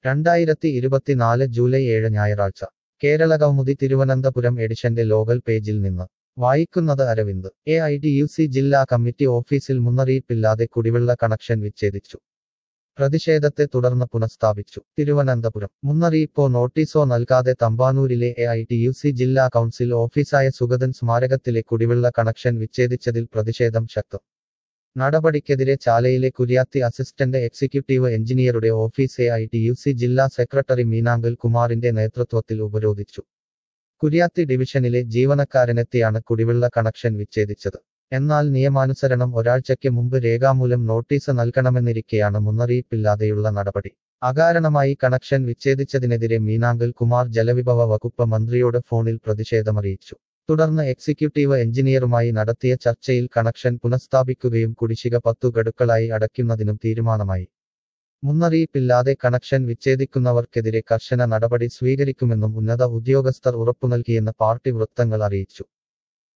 രണ്ടായിരത്തി ഇരുപത്തിനാല് ജൂലൈ ഏഴ് ഞായറാഴ്ച കേരളകൗമുദി തിരുവനന്തപുരം എഡിഷന്റെ ലോകൽ പേജിൽ നിന്ന് വായിക്കുന്നത് Aravind A I T U C ജില്ലാ കമ്മിറ്റി ഓഫീസിൽ മുന്നറിയിപ്പില്ലാതെ കുടിവെള്ള കണക്ഷൻ വിച്ഛേദിച്ചു പ്രതിഷേധത്തെ തുടർന്ന് പുനഃസ്ഥാപിച്ചു തിരുവനന്തപുരം മുന്നറിയിപ്പോ നോട്ടീസോ നൽകാതെ തമ്പാനൂരിലെ A I T U C ജില്ലാ കൗൺസിൽ ഓഫീസായ സുഗതൻ സ്മാരകത്തിലെ കുടിവെള്ള കണക്ഷൻ വിച്ഛേദിച്ചതിൽ പ്രതിഷേധം ശക്തം നടപടിക്കെതിരെ ചാലയിലെ കുര്യാത്തി അസിസ്റ്റന്റ് എക്സിക്യൂട്ടീവ് എഞ്ചിനീയറുടെ office A I T U C ജില്ലാ സെക്രട്ടറി മീനാങ്കൽ കുമാറിന്റെ നേതൃത്വത്തിൽ ഉപരോധിച്ചു കുര്യാത്തി ഡിവിഷനിലെ ജീവനക്കാരനെത്തിയാണ് കുടിവെള്ള കണക്ഷൻ വിച്ഛേദിച്ചത് എന്നാൽ നിയമാനുസരണം ഒരാഴ്ചയ്ക്ക് മുമ്പ് രേഖാമൂലം നോട്ടീസ് നൽകണമെന്നിരിക്കെയാണ് മുന്നറിയിപ്പില്ലാതെയുള്ള നടപടി അകാരണമായി കണക്ഷൻ വിച്ഛേദിച്ചതിനെതിരെ മീനാങ്കൽ കുമാർ ജലവിഭവ വകുപ്പ് മന്ത്രിയോട് ഫോണിൽ പ്രതിഷേധമറിയിച്ചു തുടർന്ന് എക്സിക്യൂട്ടീവ് എഞ്ചിനീയറുമായി നടത്തിയ ചർച്ചയിൽ കണക്ഷൻ പുനഃസ്ഥാപിക്കുകയും കുടിശ്ശിക പത്തു ഗഡുക്കളായി അടയ്ക്കുന്നതിനും തീരുമാനമായി മുന്നറിയിപ്പില്ലാതെ കണക്ഷൻ വിച്ഛേദിക്കുന്നവർക്കെതിരെ കർശന നടപടി സ്വീകരിക്കുമെന്നും ഉന്നത ഉദ്യോഗസ്ഥർ ഉറപ്പുനൽകിയെന്ന് പാർട്ടി വൃത്തങ്ങൾ അറിയിച്ചു